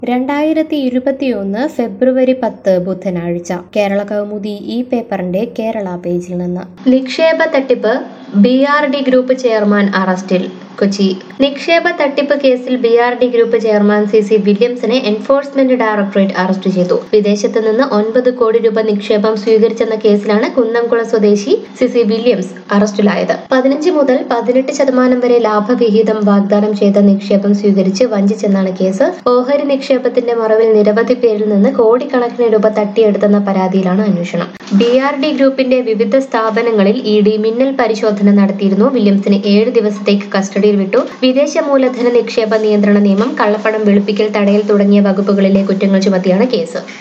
രണ്ടായിരത്തി ഇരുപത്തിയൊന്ന് ഫെബ്രുവരി പത്ത് ബുധനാഴ്ച കേരള കൗമുദി ഈ പേപ്പറിന്റെ കേരള പേജിൽ നിന്ന് നിക്ഷേപ തട്ടിപ്പ് B R D group chairman അറസ്റ്റിൽ കൊച്ചി നിക്ഷേപ തട്ടിപ്പ് കേസിൽ B R D group chairman C C വില്യംസിനെ എൻഫോഴ്സ്മെന്റ് ഡയറക്ടറേറ്റ് അറസ്റ്റ് ചെയ്തു വിദേശത്ത് നിന്ന് ഒൻപത് കോടി രൂപ നിക്ഷേപം സ്വീകരിച്ചെന്ന കേസിലാണ് കുന്നംകുളം സ്വദേശി സി സി വില്യംസ് അറസ്റ്റിലായത് പതിനഞ്ച് മുതൽ പതിനെട്ട് ശതമാനം വരെ ലാഭവിഹിതം വാഗ്ദാനം ചെയ്ത നിക്ഷേപം സ്വീകരിച്ച് വഞ്ചിച്ചെന്നാണ് കേസ് ഓഹരി നിക്ഷേപത്തിന്റെ മറവിൽ നിരവധി പേരിൽ നിന്ന് കോടിക്കണക്കിന് രൂപ തട്ടിയെടുത്തെന്ന പരാതിയിലാണ് അന്വേഷണം ബി ആർ ഡി ഗ്രൂപ്പിന്റെ വിവിധ സ്ഥാപനങ്ങളിൽ ഇ ഡി മിന്നൽ പരിശോധന നടത്തിയിരുന്നു വില്യംസിന് ഏഴ് ദിവസത്തേക്ക് കസ്റ്റഡിയിൽ വിട്ടു വിദേശ മൂലധന നിക്ഷേപ നിയന്ത്രണ നിയമം കള്ളപ്പണം വെളുപ്പിക്കൽ തടയൽ തുടങ്ങിയ വകുപ്പുകളിലെ കുറ്റങ്ങൾ ചുമത്തിയാണ് കേസ്